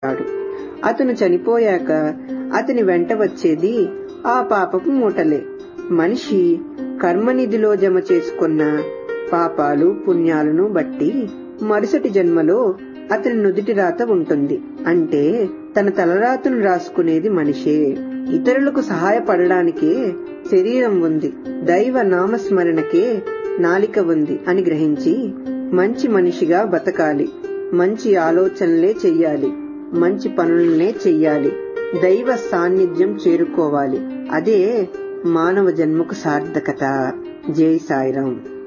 ఉంటాడు అతను చనిపోయాక అతని వెంట వచ్చేది ఆ పాపపు మూటలే మనిషి కర్మనిధిలో జమ చేసుకున్న పాపాలు పుణ్యాలను బట్టి మరుసటి జన్మలో అతని నుదిటి రాత ఉంటుంది అంటే తన తలరాతను రాసుకునేది మనిషే ఇతరులకు సహాయపడడానికే శరీరం ఉంది దైవ నామస్మరణకే నాలిక ఉంది అని గ్రహించి మంచి మనిషిగా బతకాలి మంచి ఆలోచనలే చెయ్యాలి మంచి పనులనే చెయ్యాలి దైవ సాన్నిధ్యం చేరుకోవాలి అదే మానవ జన్మకు సార్థకత జై సాయిరాం